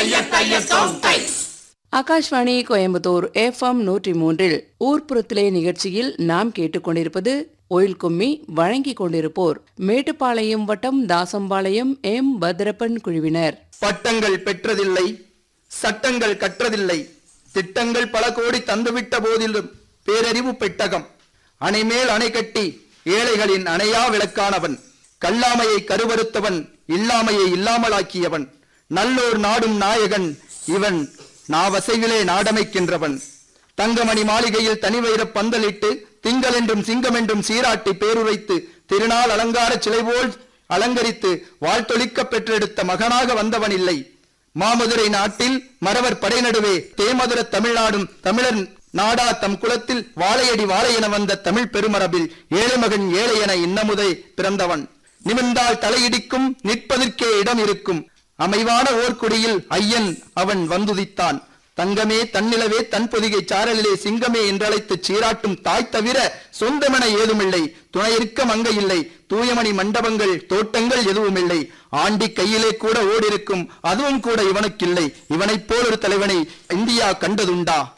Akashvani Coimbatore FM நூற்றி மூன்றில் ஊர்ப்புறத்திலே நிகழ்ச்சியில் நாம் கேட்டுக்கொண்டிருப்பது ஒயில் கும்மி வழங்கிக் கொண்டிருப்போர் மேட்டுப்பாளையம் வட்டம் தாசம்பாளையம் எம் பத்ரப்பன் குழுவினர் பட்டங்கள் பெற்றதில்லை சட்டங்கள் கற்றதில்லை திட்டங்கள் பல கோடி தந்துவிட்ட போதிலும் பேரறிவு பெட்டகம் அணைமேல் அணை கட்டி ஏழைகளின் அணையா விளக்கானவன் கல்லாமையை கருவறுத்தவன் இல்லாமையை இல்லாமலாக்கியவன் நல்லோர் நாடும் நாயகன் இவன் நாவசைவிலே நாடமைக்கின்றவன் தங்கமணி மாளிகையில் தனிவைர பந்தலிட்டு திங்கள் என்றும் சிங்கம் என்றும் சீராட்டி பேருரைத்து திருநாள் அலங்கார சிலை போல் அலங்கரித்து வாழ்த்தொழிக்க பெற்றெடுத்த மகனாக வந்தவன் இல்லை மாமதுரை நாட்டில் மறவர் படை நடுவே தேமதுர தமிழ்நாடும் தமிழர் நாடா தம் குலத்தில் வாழையடி வாழை என வந்த தமிழ் பெருமரபில் ஏழை மகன் ஏழை என இன்னமுதை பிறந்தவன் நிமிர்ந்தால் தலையிடிக்கும் நிற்பதற்கே இடம் இருக்கும் அமைவான ஓர்குடியில் ஐயன் அவன் வந்துதித்தான் தங்கமே தன்னிலவே தன் பொதிகை சாரலிலே சிங்கமே என்றழைத்துச் சீராட்டும் தாய் தவிர சொந்தமென ஏதுமில்லை துணையிருக்க மங்க இல்லை தூயமணி மண்டபங்கள் தோட்டங்கள் எதுவுமில்லை ஆண்டி கையிலே கூட ஓடிருக்கும் அதுவும் கூட இவனுக்கில்லை இவனைப் போல் ஒரு தலைவனை இந்தியா கண்டதுண்டா